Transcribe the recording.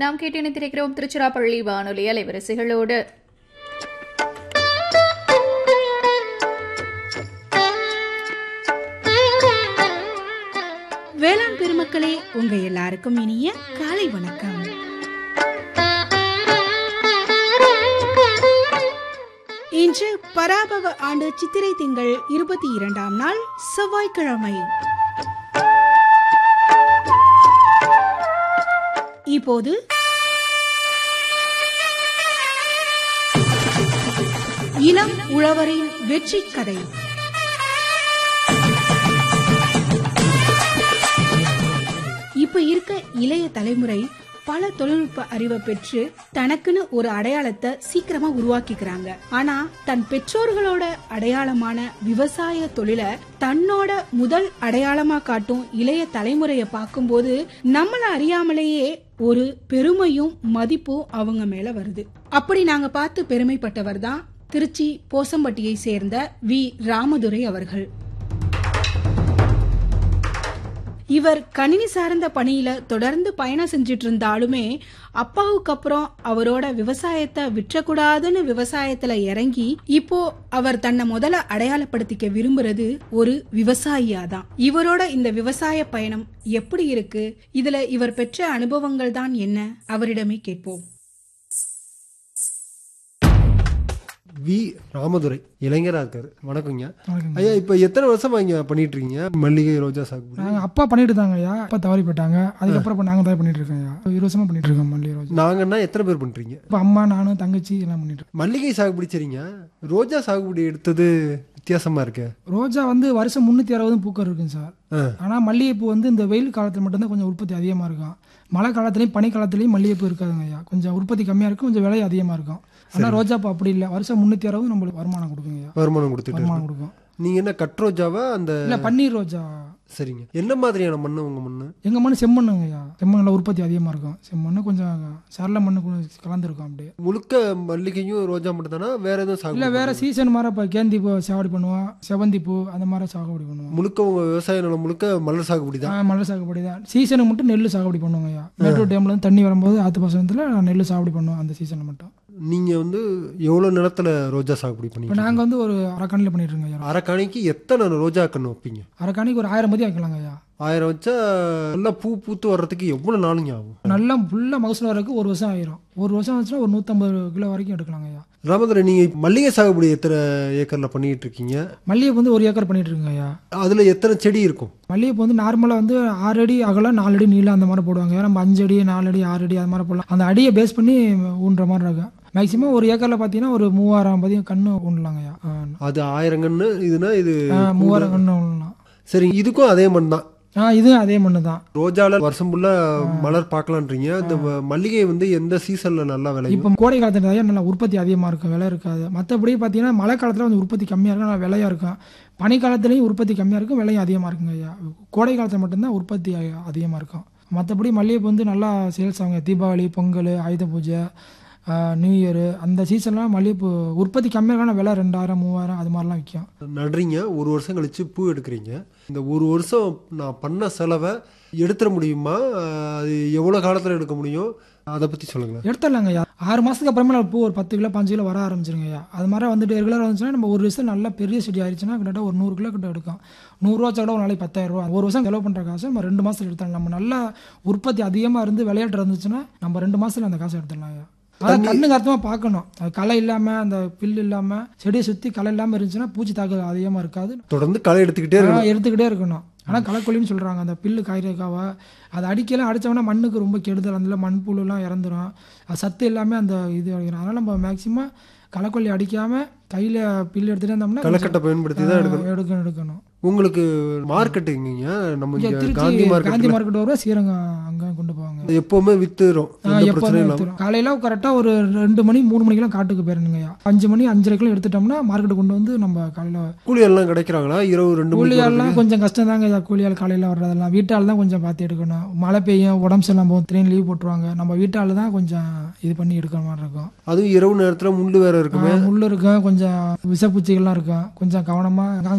நாம் கேட்டு இணைத்திருக்கிறோம் திருச்சிராப்பள்ளி வானொலி அலைவரிசைகளோடு வேளாண் பெருமக்களே உங்க எல்லாருக்கும் இனிய காலை வணக்கம் இன்று பராபவ ஆண்டு சித்திரை திங்கள் இருபத்தி இரண்டாம் நாள் செவ்வாய்க்கிழமை இப்போது இளம் உழவரின் வெற்றி கதை இப்ப இருக்க இளைய தலைமுறை பல தொழில்நுட்ப அறிவை பெற்று தனக்குன்னு ஒரு அடையாளத்தை சீக்கிரமா உருவாக்கிக்கிறாங்க ஆனா தன் பெற்றோர்களோட அடையாளமான விவசாய தொழிலை தன்னோட முதல் அடையாளமா காட்டும் இளைய தலைமுறைய பார்க்கும்போது நம்மள அறியாமலேயே ஒரு பெருமையும் மதிப்பும் அவங்க மேல வருது அப்படி நாங்க பார்த்து பெருமைப்பட்டவர் தான் திருச்சி போசம்பட்டியை சேர்ந்த வி ராமதுரை அவர்கள் இவர் கணினி சார்ந்த பணியில தொடர்ந்து பயணம் செஞ்சிட்டு இருந்தாலுமே அப்பாவுக்கு அப்புறம் அவரோட விவசாயத்தை விற்றக்கூடாதுன்னு விவசாயத்துல இறங்கி இப்போ அவர் தன்னை முதல்ல அடையாளப்படுத்திக்க விரும்புறது ஒரு விவசாயியா தான் இவரோட இந்த விவசாய பயணம் எப்படி இருக்கு இதுல இவர் பெற்ற அனுபவங்கள் தான் என்ன அவரிடமே கேட்போம் வி ராமதுரை இளைஞரா இருக்காரு வணக்கங்க ஐயா இப்ப எத்தனை வருஷமா இங்க பண்ணிட்டு இருக்கீங்க மல்லிகை ரோஜா சாகுபடி நாங்கள் அப்பா பண்ணிட்டு இருந்தாங்க ஐயா அப்பா தவறி போயிட்டாங்க அதுக்கப்புறம் இப்போ நாங்கள் தான் பண்ணிட்டு இருக்கோம் ஐயா இருபது வருஷமா பண்ணிட்டு இருக்கோம் மல்லி ரோஜா நாங்கன்னா எத்தனை பேர் பண்றீங்க இப்போ அம்மா நானும் தங்கச்சி எல்லாம் பண்ணிட்டு இருக்கோம் மல்லிகை சாகுபடி சரிங்க ரோஜா சாகுபடி எடுத்தது வித்தியாசமா இருக்கு ரோஜா வந்து வருஷம் முந்நூற்றி அறுபதும் பூக்கள் இருக்குங்க சார் ஆ. ஆனால் மல்லிகைப்பூ வந்து இந்த வெயில் காலத்தில் மட்டும்தான் கொஞ்சம் உற்பத்தி அதிகமாக இருக்கும் மழை காலத்துலையும் பனி காலத்துலையும் மல்லிகைப்பூ இருக்காதுங்க ஐயா கொஞ்சம் உற்பத்தி கம்மியாக இருக்கும் கொஞ்சம் விலை அதிகமாக இருக்கும் ஆனால் ரோஜாப்பூ அப்படி இல்லை வருஷம் முந்நூற்றி அறுபது நம்மளுக்கு வருமானம் கொடுக்குங்க ஐயா வருமானம் கொடுத்துட்டு வருமானம் இருக்கு. கொடுக்கும் நீங்க என்ன கட் ரோஜாவா அந்த இல்லை பன்னீர் ரோஜா சரிங்க என்ன மாதிரியான மண்ணு உங்க மண்ணு எங்கள் மண் செம்மண்ணுங்க ஐயா செம்மண்ணில் உற்பத்தி அதிகமாக இருக்கும் செம்மண்ணு கொஞ்சம் சரள மண்ணு கொஞ்சம் கலந்துருக்கும் அப்படியே முழுக்க மல்லிகையும் ரோஜா மட்டும் தானா வேற எதுவும் இல்லை சாகுபடி வேற சீசன் மாதிரி இப்போ கேந்தி பூ சாகுபடி பண்ணுவோம் செவந்தி பூ அந்த மாதிரி சாகுபடி பண்ணுவோம் முழுக்க உங்க விவசாய நிலம் முழுக்க மலர் சாகுபடி தான் ஆ, மலர் சாகுபடி தான் சீசனுக்கு மட்டும் நெல் சாகுபடி பண்ணுவாங்க ஐயா மேட்டூர் டேம்ல இருந்து தண்ணி வரும்போது ஆத்து பாசனத்தில் நெல் சாகுபடி பண்ணுவோம் அந்த சீசனில் மட்டும் நீங்க வந்து எவ்வளவு நிலத்துல ரோஜா சாகுபடி இப்போ பண்ணீங்க நாங்கள் வந்து ஒரு அரக்காணியில் பண்ணிட்டு இருக்கோம் ஐயா அரைக்காணிக்கு எத்தனை ரோஜா கன்று வைப்பீங்க அரக்காணிக்கு ஒரு ஆயிரம் மதி வைக்கலாங்க ஐயா ஆயிரம் வச்சா நல்லா பூ பூத்து வர்றதுக்கு எவ்வளவு நாளுங்க ஆகும் நல்லா ஃபுல்லாக மகசூல் வரதுக்கு ஒரு வருஷம் ஆயிரும் ஒரு வருஷம் வச்சுன்னா ஒரு நூற்றம்பது கிலோ வரைக்கும் எடுக்கலாங்க ஐயா ராமதுரை நீங்க மல்லிகை சாகுபடி எத்தனை ஏக்கர்ல பண்ணிட்டு இருக்கீங்க மல்லிகைப்பூ வந்து ஒரு ஏக்கர் பண்ணிட்டு இருக்கோங்க ஐயா அதுல எத்தனை செடி இருக்கும் மல்லிகைப்பூ வந்து நார்மலாக வந்து ஆறு அடி அகலம் நாலு அடி நீளம் அந்த மாதிரி போடுவாங்க நம்ம அஞ்சு அடி நாலு அடி ஆறு அடி அது மாதிரி போடலாம் அந்த அடியை பேஸ் பண்ணி ஊன்ற மாதிரி இருக்கும் மேக்ஸிமம் ஒரு ஏக்கரில் பார்த்தீங்கன்னா ஒரு மூவாயிரம் பதியம் கன்று ஊண்டலாங்கய்யா ஆ, அது ஆயிரம் கன்று இதுனா இது ஆ, மூவாயிரம் கன்று ஊண்டலாம் சரி இதுக்கும் அதே மண் தான் ஆ இதுவும் அதே மண்ணு தான் ரோஜால வருஷம் ஃபுல்லா மலர் பார்க்கலான்றீங்க இந்த ம- மல்லிகை வந்து எந்த சீசன்ல நல்லா விளையும் இப்போ கோடை காலத்துல நிறைய நல்லா உற்பத்தி அதிகமாக இருக்கும் விலை இருக்காது மற்றபடி பார்த்தீங்கன்னா மழை காலத்தில் கொஞ்சம் உற்பத்தி கம்மியாக இருக்கும் நல்லா விலையாக இருக்கும் பனி காலத்துலேயும் உற்பத்தி கம்மியாக இருக்கும் விலையும் அதிகமாக இருக்குங்க ஐயா கோடை காலத்தில் மட்டும்தான் உற்பத்தி அதிகமாக இருக்கும் மற்றபடி மல்லிகைப்பூ வந்து நல்லா சேல்ஸ் ஆகுங்க தீபாவளி பொங்கல் ஆயுத பூஜை ஆ, நியூ இயரு அந்த சீசன்லாம் மல்லிகைப்பூ உற்பத்தி கம்மியாக இருக்கும் விலை ரெண்டாயிரம் மூவாயிரம் அது மாதிரிலாம் விற்கும் நடுறீங்க ஒரு வருஷம் கழிச்சு பூ எடுக்கிறீங்க இந்த ஒரு வருஷம் நான் பண்ண செலவை எடுத்துட முடியுமா அஹ் அது எவ்வளவு காலத்துல எடுக்க முடியும் அதை பத்தி சொல்லுங்களேன் எடுத்துடலாங்க ஐயா ஆறு மாதத்துக்கு அப்புறமே நம்ம பூ ஒரு பத்து கிலோ பாஞ்சு கிலோ வர ஆரம்பிச்சிருங்க ஐயா அது மாதிரி வந்துட்டு ரெகுலராக வந்துச்சுன்னா நம்ம ஒரு வருஷம் நல்லா பெரிய செடி ஆயிடுச்சுன்னா கிட்டத்தட்ட ஒரு நூறு கிலோ கிட்ட எடுக்கும் நூறுரூவா கூட ஒரு நாளைக்கு பத்தாயிரம் ரூபா ஒரு வருஷம் செலவு பண்ணுற காசு நம்ம ரெண்டு மாதத்துல எடுத்துடலாம் நம்ம நல்லா உற்பத்தி அதிகமாக இருந்து விளையாட்டு இருந்துச்சுன்னா நம்ம ரெண்டு மாதத்துல அந்த காசை எடுத்துடலாம் ஐயா அதான் கண்ணுக்கு அர்த்தமாக பார்க்கணும் அது களை இல்லாமல் அந்த பில் இல்லாமல் செடியை சுற்றி களை இல்லாமல் இருந்துச்சுன்னா பூச்சி தாக்குதல் அதிகமாக இருக்காது தொடர்ந்து களை எடுத்துக்கிட்டே இருக்கணும் ஆ, எடுத்துக்கிட்டே இருக்கணும் ஆனால் களைக்கொல்லின்னு சொல்கிறாங்க அந்த பில்லு காய்கறிக்காவை அதை அடிக்கலாம் அடித்தோம்னா மண்ணுக்கு ரொம்ப கெடுதல் அதில் மண்புழுலாம் இறந்துரும் அது சத்து எல்லாமே அந்த இது அடிக்கணும் அதனால் நம்ம மேக்ஸிமம் களைக்கொல்லி அடிக்காமல் கையில் பில்லு எடுத்துகிட்டே இருந்தோம்னா களைக்கட்டை பயன்படுத்தி தான் எடுக்கணும் ஆ, எடுக்கணும் எடுக்கணும் உங்களுக்கு மார்க்கெட் எங்கீங்க நம்ம இங்கே இங்க திருச்சி காந்தி காந்தி மார்க்கெட்ல மார்க்கெட் வரும் ஸ்ரீரங்கம் அங்கே கொண்டு போவாங்க அது எப்பவுமே வித்துரும் ஆ, எந்த எப்போதுமே பிரச்சனையும் இல்லாம எடுத்துரும் காலையில் கரெக்டாக ஒரு ரெண்டு மணி மூணு மணிக்கெல்லாம் காட்டுக்கு போயிருந்துங்கய்யா அஞ்சு மணி அஞ்சரைக்கெல்லாம் எடுத்துட்டோம்னா மார்க்கெட்டு கொண்டு வந்து நம்ம காலையில் கூலி எல்லாம் கிடைக்கிறாங்களா இரவு ரெண்டு மணிக்கு கூலியாள்லாம் கொஞ்சம் கஷ்டம் தாங்க ஐயா கூலியாள் காலையில் வர்றதெல்லாம் வீட்டால் தான் கொஞ்சம் பார்த்து எடுக்கணும் மழை பெய்யும் உடம்பு சரியில்லாம போகும் திடீர்னு லீவ் போட்டுருவாங்க நம்ம வீட்டால் தான் கொஞ்சம் இது பண்ணி எடுக்கிற மாதிரி இருக்கும் அதுவும் இரவு நேரத்துல முள்ளு வேற இருக்குமே ஆ, முள்ளு இருக்கும் கொஞ்சம் விஷப்பூச்சிகள்லாம் இருக்கும் கொஞ்சம் கவனமாக